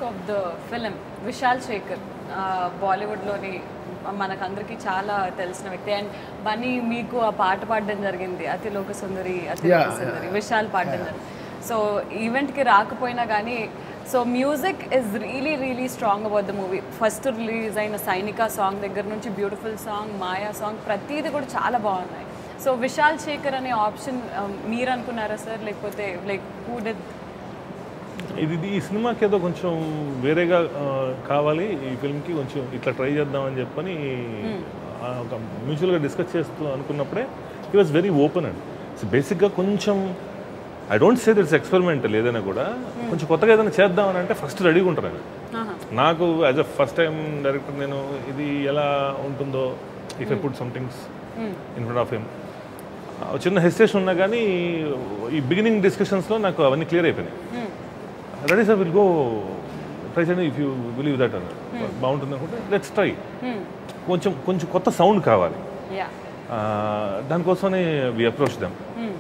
Of the film Vishal Shekhar బాలీవుడ్లోని మనకందరికీ చాలా తెలిసిన వ్యక్తి అండ్ బన్నీ మీకు ఆ పాట పాడడం జరిగింది అతి లోక సుందరి అతి లోక సుందరి విశాల్ పాడడం జరిగింది సో ఈవెంట్కి రాకపోయినా కానీ so music is really really strong about the movie first release అయిన సైనిక సాంగ్ దగ్గర నుంచి బ్యూటిఫుల్ సాంగ్ మాయా సాంగ్ ప్రతిదీ కూడా చాలా బాగున్నాయి సో విశాల్ శేఖర్ అనే ఆప్షన్ మీరు అనుకున్నారా సార్ లేకపోతే లైక్ హూ డిడ్ ఇది ఇది ఈ సినిమాకి ఏదో కొంచెం వేరేగా ఆ, కావాలి ఈ ఫిల్మ్కి కొంచెం ఇట్లా ట్రై చేద్దామని చెప్పని ఆ, ఒక మ్యూచువల్గా డిస్కస్ చేస్తూ అనుకున్నప్పుడే ఈ was very open and so బేసిక్గా కొంచెం I don't say that's experimental ఏదైనా కూడా కొంచెం కొత్తగా ఏదైనా చేద్దామని అంటే ఫస్ట్ రెడీగా ఉంటారు ఆయన. నాకు as a first time director నేను ఇది ఎలా ఉంటుందో if I put somethings in front of him చిన్న హెసిటేషన్ ఉన్నా కానీ ఈ బిగినింగ్ డిస్కషన్స్లో నాకు అవన్నీ క్లియర్ అయిపోయినాయి ready sir will go try చేయండి ఇఫ్ యూ బిలీవ్ దట్ అని బాగుంటుంది అనుకుంటే లెట్స్ ట్రై కొంచెం కొంచెం కొత్త సౌండ్ కావాలి యా ఆ, దానికోసమని we approach them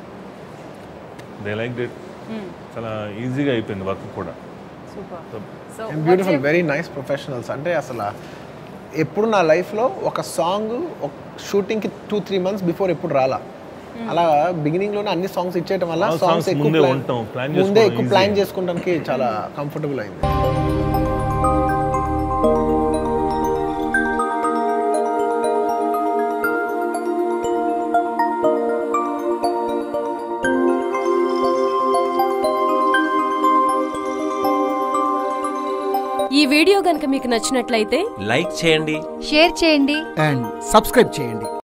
they like that చాలా ఈజీగా అయిపోయింది వర్క్ కూడా super so and beautiful very nice professionals అంటే అసలు ఎప్పుడు నా లైఫ్లో ఒక సాంగ్ ఒక షూటింగ్కి టూ త్రీ మంత్స్ బిఫోర్ ఎప్పుడు రాలా అలా బిగినింగ్లోనే అన్ని సాంగ్స్ ఇచ్చేయటం వల్ల ఆ songs సాంగ్స్ ఎక్కువ ముందే plan- ఉంటాం, plan ముందే చేసుకోవడం ఎక్కువ easy. ప్లాన్ చేసుకోవడానికి చాలా కంఫర్టబుల్ అయింది ఈ వీడియో గనుక మీకు నచ్చినట్లయితే లైక్ చేయండి షేర్ చేయండి అండ్ సబ్స్క్రైబ్ చేయండి